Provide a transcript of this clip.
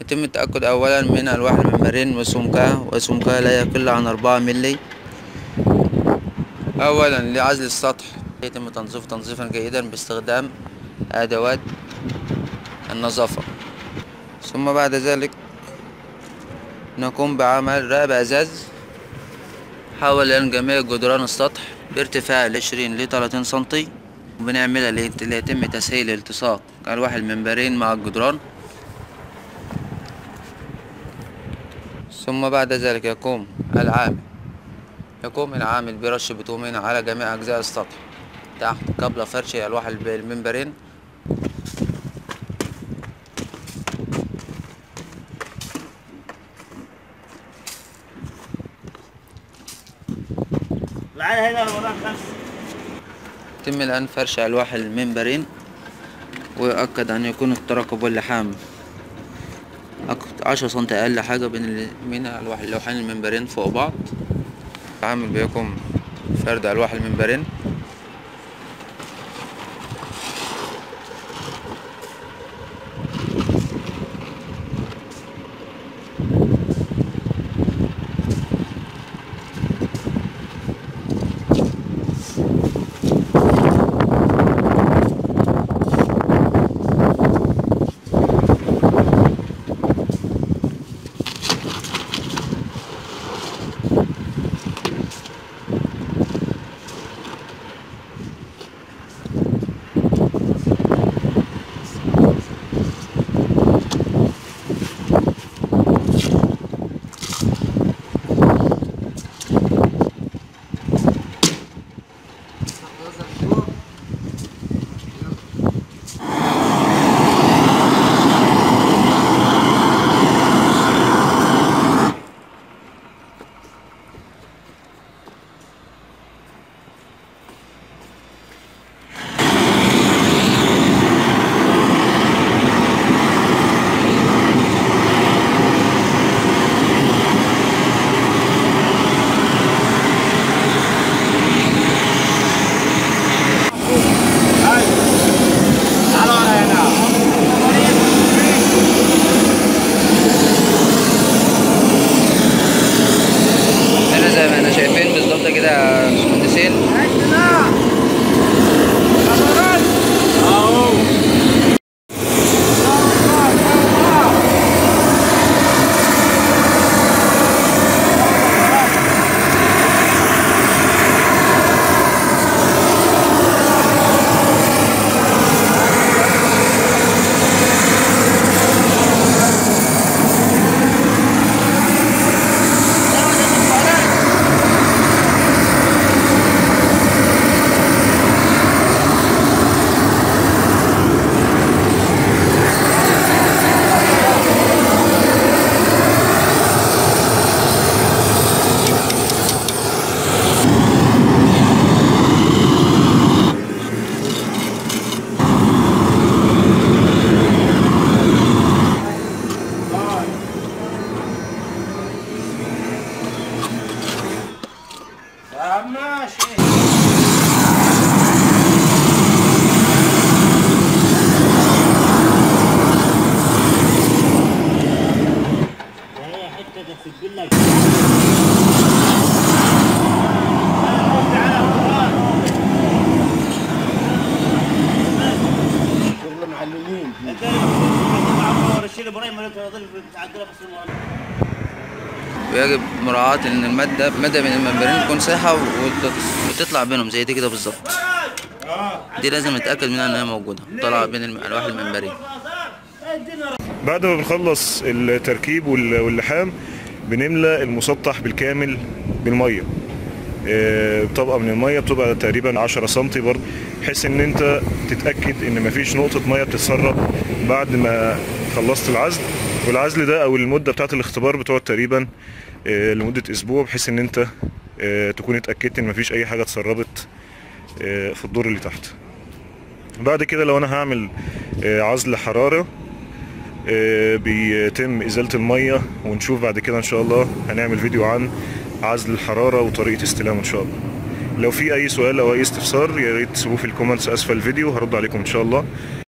يتم التأكد أولا من ألواح الممبرين وسمكها وسمكها لا يقل عن أربعة ملي أولا لعزل السطح يتم تنظيفه تنظيفا جيدا باستخدام أدوات النظافة ثم بعد ذلك نقوم بعمل رقب أزاز حول جميع جدران السطح بارتفاع العشرين لتلاتين سنتي وبنعملها ليتم تسهيل التصاق ألواح المنبرين مع الجدران ثم بعد ذلك يقوم العامل يقوم العامل برش بتومين على جميع أجزاء السطح تحت قبل فرش ألواح المنبرين يتم الآن فرش ألواح المنبرين ويؤكد أن يكون الترقب واللحام عشرة سنتي أقل حاجة بين ال- من ألواح اللوحين المنبرين فوق بعض العامل بيقوم فرد ألواح المنبرين هنا زي ما احنا شايفين بالظبط كده يا باشمهندسين هي حته تسجل لك شغل محللين الشيء ابراهيم تعدلها بس ويجب مراعاة ان المادة مادة من المنبرين تكون سايحة وت- وتطلع بينهم زي دي كده بالظبط دي لازم نتأكد منها انها موجودة طالعة بين الم- ألواح المنبرين بعد ما بنخلص التركيب وال- واللحام بنملى المسطح بالكامل بالميه آه، طبقه من الميه بتبقى تقريبا 10 سم برضه بحيث ان انت تتاكد ان مفيش نقطه ميه بتتسرب بعد ما خلصت العزل والعزل ده او المده بتاعه الاختبار بتقعد تقريبا آه، لمده اسبوع بحيث ان انت آه، تكون اتاكدت ان مفيش اي حاجه اتسربت آه، في الدور اللي تحت بعد كده لو انا هعمل آه، عزل حراره آه، بيتم ازاله الميه ونشوف بعد كده ان شاء الله هنعمل فيديو عن عزل الحراره وطريقه استلامه ان شاء الله لو في اي سؤال او اي استفسار يا ريت تسيبوه في الكومنتس اسفل الفيديو هرد عليكم ان شاء الله